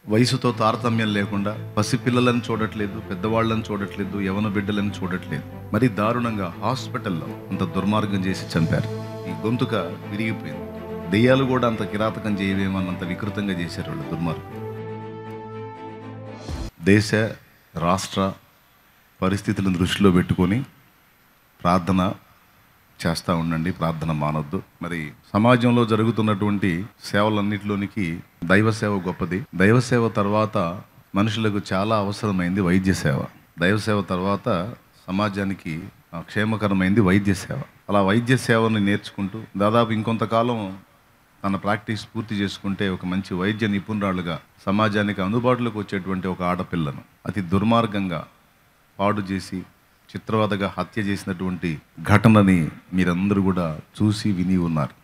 వయసుతో తారతమ్యం లేకుండా పసిపిల్లలను చూడట్లేదు పెద్దవాళ్ళని చూడట్లేదు యవన బిడ్డలను చూడట్లేదు మరి దారుణంగా హాస్పిటల్లో అంత దుర్మార్గం చేసి చంపారు ఈ గొంతుక విరిగిపోయింది దెయ్యాలు కూడా అంత కిరాతకం చేయవేమన్నంత వికృతంగా చేశారు వాళ్ళు దుర్మార్గం దేశ రాష్ట్ర పరిస్థితులను దృష్టిలో పెట్టుకొని ప్రార్థన చేస్తూ ఉండండి ప్రార్థన మానొద్దు మరి సమాజంలో జరుగుతున్నటువంటి సేవలన్నిటిలోనికి దైవ సేవ గొప్పది దైవ సేవ తర్వాత మనుషులకు చాలా అవసరమైంది వైద్య సేవ దైవ సేవ తర్వాత సమాజానికి ఆ, క్షేమకరమైంది వైద్య సేవ అలా వైద్య సేవను నేర్చుకుంటూ దాదాపు ఇంకొంతకాలం తన ప్రాక్టీస్ పూర్తి చేసుకుంటే ఒక మంచి వైద్య నిపుణురాలుగా సమాజానికి అందుబాటులోకి వచ్చేటువంటి ఒక ఆడపిల్లను అతి దుర్మార్గంగా పాడు చేసి చిత్రవదగా హత్య చేసినటువంటి ఘటనని మీరందరూ కూడా చూసి విని ఉన్నారు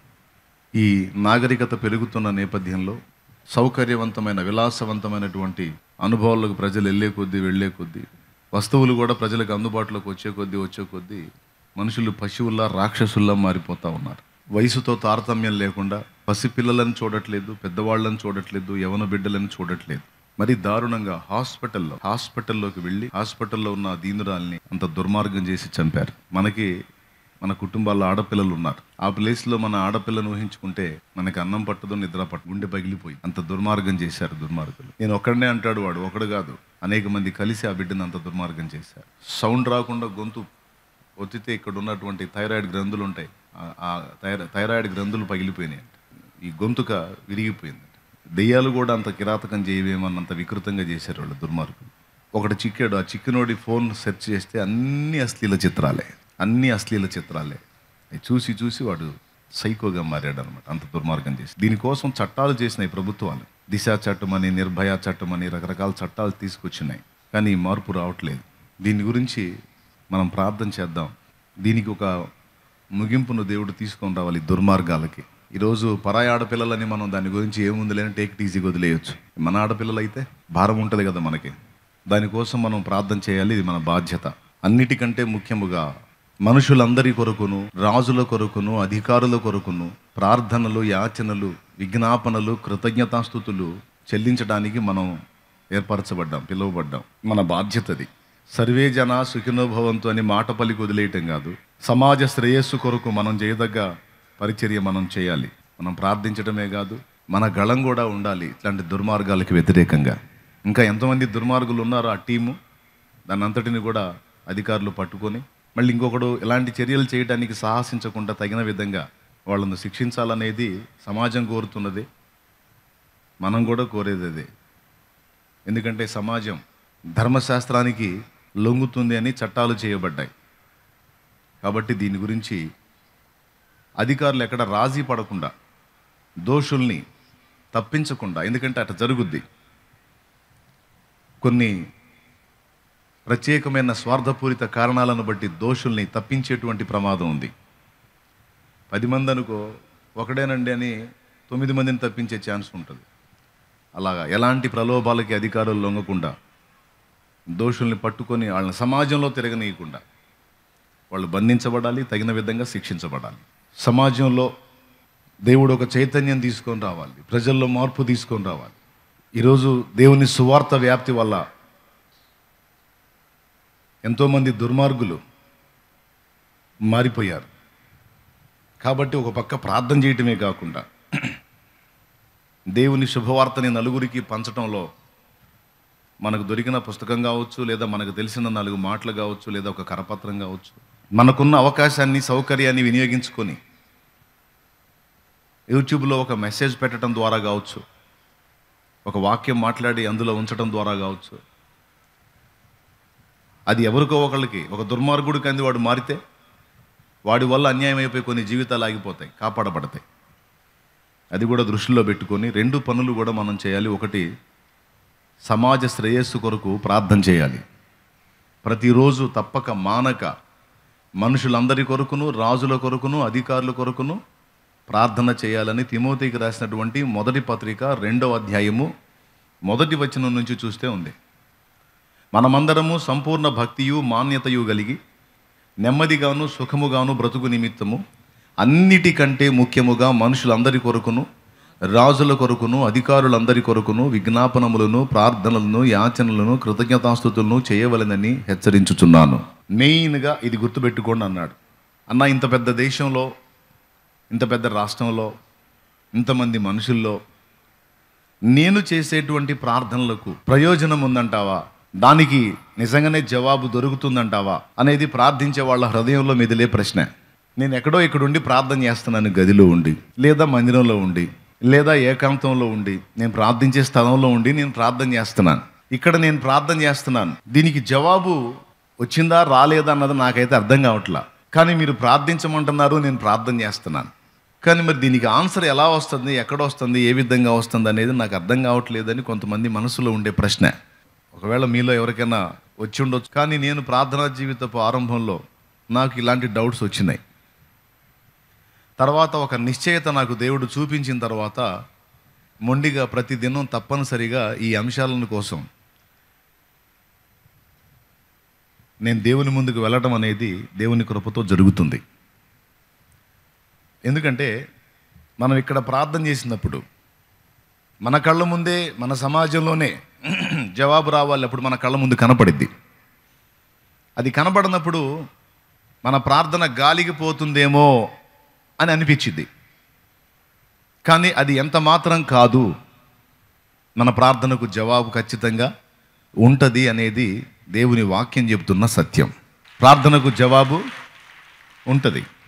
ఈ నాగరికత పెరుగుతున్న నేపథ్యంలో సౌకర్యవంతమైన విలాసవంతమైనటువంటి అనుభవాలకు ప్రజలు వెళ్ళే కొద్దీ వెళ్ళే కొద్దీ వస్తువులు కూడా ప్రజలకు అందుబాటులోకి వచ్చే కొద్దీ వచ్చే కొద్దీ మనుషులు పశువుల్లా రాక్షసుల్లా మారిపోతూ ఉన్నారు వయసుతో తారతమ్యం లేకుండా పసిపిల్లలను చూడట్లేదు పెద్దవాళ్ళని చూడట్లేదు యవన బిడ్డలను చూడట్లేదు మరి దారుణంగా హాస్పిటల్లో హాస్పిటల్లోకి వెళ్ళి హాస్పిటల్లో ఉన్న ఆ దీనురాల్ని అంత దుర్మార్గం చేసి చంపారు మనకి మన కుటుంబాల్లో ఆడపిల్లలు ఉన్నారు ఆ ప్లేస్లో మన ఆడపిల్లను ఊహించుకుంటే మనకి అన్నం పట్టదు నిద్ర పట్టు గుండె పగిలిపోయి అంత దుర్మార్గం చేశారు దుర్మార్గులు నేను ఒక్కడనే అంటాడు వాడు ఒకడు కాదు అనేక మంది కలిసి ఆ బిడ్డను అంత దుర్మార్గం చేశారు సౌండ్ రాకుండా గొంతు ఒత్తితే ఇక్కడ ఉన్నటువంటి థైరాయిడ్ గ్రంథులు ఉంటాయి ఆ- ఆ థైరా థైరాయిడ్ గ్రంథులు పగిలిపోయినాయి ఈ గొంతుక విరిగిపోయింది దెయ్యాలు కూడా అంత కిరాతకం చేయవేమన్నంత వికృతంగా చేశారు వాళ్ళు దుర్మార్గులు ఒకటి చిక్కాడు ఆ చిక్కినోడి ఫోన్ సెర్చ్ చేస్తే అన్ని అశ్లీల చిత్రాలే అన్ని అశ్లీల చిత్రాలే అవి చూసి చూసి వాడు సైకోగా మారాడు అనమాట అంత దుర్మార్గం చేసి దీనికోసం చట్టాలు చేసినాయి ప్రభుత్వాలు దిశ చట్టం అని నిర్భయ చట్టం అని రకరకాల చట్టాలు తీసుకొచ్చినాయి కానీ ఈ మార్పు రావట్లేదు దీని గురించి మనం ప్రార్థన చేద్దాం దీనికి ఒక ముగింపును దేవుడు తీసుకొని రావాలి ఈ దుర్మార్గాలకి ఈరోజు పరాయి ఆడపిల్లలని మనం దాని గురించి ఏముంది లేని టేక్ ఈజీగా వదిలేయచ్చు మన ఆడపిల్లలు అయితే భారం ఉంటుంది కదా మనకి దానికోసం మనం ప్రార్థన చేయాలి ఇది మన బాధ్యత అన్నిటికంటే ముఖ్యముగా మనుషులందరి కొరకును రాజుల కొరకును అధికారుల కొరకును ప్రార్థనలు యాచనలు విజ్ఞాపనలు కృతజ్ఞతాస్థుతులు చెల్లించడానికి మనం ఏర్పరచబడ్డాం పిలువబడ్డాం మన బాధ్యతది సర్వే జన సుఖినోభవంతో అని మాట పలికి వదిలేయటం కాదు సమాజ శ్రేయస్సు కొరకు మనం చేయదగ్గ పరిచర్య మనం చేయాలి మనం ప్రార్థించడమే కాదు మన గళం కూడా ఉండాలి ఇట్లాంటి దుర్మార్గాలకు వ్యతిరేకంగా ఇంకా ఎంతమంది దుర్మార్గులు ఉన్నారో ఆ టీము దాని అంతటిని కూడా అధికారులు పట్టుకొని మళ్ళీ ఇంకొకడు ఎలాంటి చర్యలు చేయడానికి సాహసించకుండా తగిన విధంగా వాళ్ళను శిక్షించాలనేది సమాజం కోరుతున్నది మనం కూడా కోరేది అదే ఎందుకంటే సమాజం ధర్మశాస్త్రానికి లొంగుతుంది అని చట్టాలు చేయబడ్డాయి కాబట్టి దీని గురించి అధికారులు ఎక్కడ రాజీ పడకుండా దోషుల్ని తప్పించకుండా ఎందుకంటే అట్లా జరుగుద్ది కొన్ని ప్రత్యేకమైన స్వార్థపూరిత కారణాలను బట్టి దోషుల్ని తప్పించేటువంటి ప్రమాదం ఉంది పది మంది అనుకో ఒకడేనండి అని తొమ్మిది మందిని తప్పించే ఛాన్స్ ఉంటుంది అలాగా ఎలాంటి ప్రలోభాలకి అధికారులు లొంగకుండా దోషుల్ని పట్టుకొని వాళ్ళని సమాజంలో తిరగనీయకుండా వాళ్ళు బంధించబడాలి తగిన విధంగా శిక్షించబడాలి సమాజంలో దేవుడు ఒక చైతన్యం తీసుకొని రావాలి ప్రజల్లో మార్పు తీసుకొని రావాలి ఈరోజు దేవుని సువార్త వ్యాప్తి వల్ల ఎంతోమంది దుర్మార్గులు మారిపోయారు కాబట్టి ఒక పక్క ప్రార్థన చేయటమే కాకుండా దేవుని శుభవార్తని నలుగురికి పంచటంలో మనకు దొరికిన పుస్తకం కావచ్చు లేదా మనకు తెలిసిన నాలుగు మాటలు కావచ్చు లేదా ఒక కరపత్రం కావచ్చు మనకున్న అవకాశాన్ని సౌకర్యాన్ని వినియోగించుకొని యూట్యూబ్లో ఒక మెసేజ్ పెట్టడం ద్వారా కావచ్చు ఒక వాక్యం మాట్లాడి అందులో ఉంచడం ద్వారా కావచ్చు అది ఎవరికో ఒకళ్ళకి ఒక దుర్మార్గుడికి అంది వాడు మారితే వాడి వల్ల అన్యాయం అయిపోయి కొన్ని జీవితాలు ఆగిపోతాయి కాపాడబడతాయి అది కూడా దృష్టిలో పెట్టుకొని రెండు పనులు కూడా మనం చేయాలి ఒకటి సమాజ శ్రేయస్సు కొరకు ప్రార్థన చేయాలి ప్రతిరోజు తప్పక మానక మనుషులందరి కొరకును రాజుల కొరకును అధికారుల కొరకును ప్రార్థన చేయాలని తిమోతికి రాసినటువంటి మొదటి పత్రిక రెండవ అధ్యాయము మొదటి వచనం నుంచి చూస్తే ఉంది మనమందరము సంపూర్ణ భక్తియు మాన్యతయు కలిగి నెమ్మదిగాను సుఖముగాను బ్రతుకు నిమిత్తము అన్నిటికంటే ముఖ్యముగా మనుషులందరి కొరకును రాజుల కొరకును అధికారులందరి కొరకును విజ్ఞాపనములను ప్రార్థనలను యాచనలను కృతజ్ఞతాస్థుతులను చేయవలెనని హెచ్చరించుచున్నాను మెయిన్గా ఇది గుర్తుపెట్టుకోండి అన్నాడు అన్న ఇంత పెద్ద దేశంలో ఇంత పెద్ద రాష్ట్రంలో ఇంతమంది మనుషుల్లో నేను చేసేటువంటి ప్రార్థనలకు ప్రయోజనం ఉందంటావా దానికి నిజంగానే జవాబు దొరుకుతుందంటావా అనేది ప్రార్థించే వాళ్ళ హృదయంలో మెదిలే ప్రశ్న నేను ఎక్కడో ఇక్కడ ఉండి ప్రార్థన చేస్తున్నాను గదిలో ఉండి లేదా మందిరంలో ఉండి లేదా ఏకాంతంలో ఉండి నేను ప్రార్థించే స్థలంలో ఉండి నేను ప్రార్థన చేస్తున్నాను ఇక్కడ నేను ప్రార్థన చేస్తున్నాను దీనికి జవాబు వచ్చిందా రాలేదా అన్నది నాకైతే అర్థం కావట్లా కానీ మీరు ప్రార్థించమంటున్నారు నేను ప్రార్థన చేస్తున్నాను కానీ మరి దీనికి ఆన్సర్ ఎలా వస్తుంది ఎక్కడ వస్తుంది ఏ విధంగా వస్తుంది అనేది నాకు అర్థం కావట్లేదని కొంతమంది మనసులో ఉండే ప్రశ్న ఒకవేళ మీలో ఎవరికైనా వచ్చి ఉండొచ్చు కానీ నేను ప్రార్థనా జీవితపు ఆరంభంలో నాకు ఇలాంటి డౌట్స్ వచ్చినాయి తర్వాత ఒక నిశ్చయత నాకు దేవుడు చూపించిన తర్వాత మొండిగా ప్రతిదినం తప్పనిసరిగా ఈ అంశాలను కోసం నేను దేవుని ముందుకు వెళ్ళడం అనేది దేవుని కృపతో జరుగుతుంది ఎందుకంటే మనం ఇక్కడ ప్రార్థన చేసినప్పుడు మన కళ్ళ ముందే మన సమాజంలోనే జవాబు రావాలి అప్పుడు మన కళ్ళ ముందు కనపడిద్ది అది కనపడినప్పుడు మన ప్రార్థన గాలికి పోతుందేమో అని అనిపించింది కానీ అది ఎంత మాత్రం కాదు మన ప్రార్థనకు జవాబు ఖచ్చితంగా ఉంటుంది అనేది దేవుని వాక్యం చెబుతున్న సత్యం ప్రార్థనకు జవాబు ఉంటుంది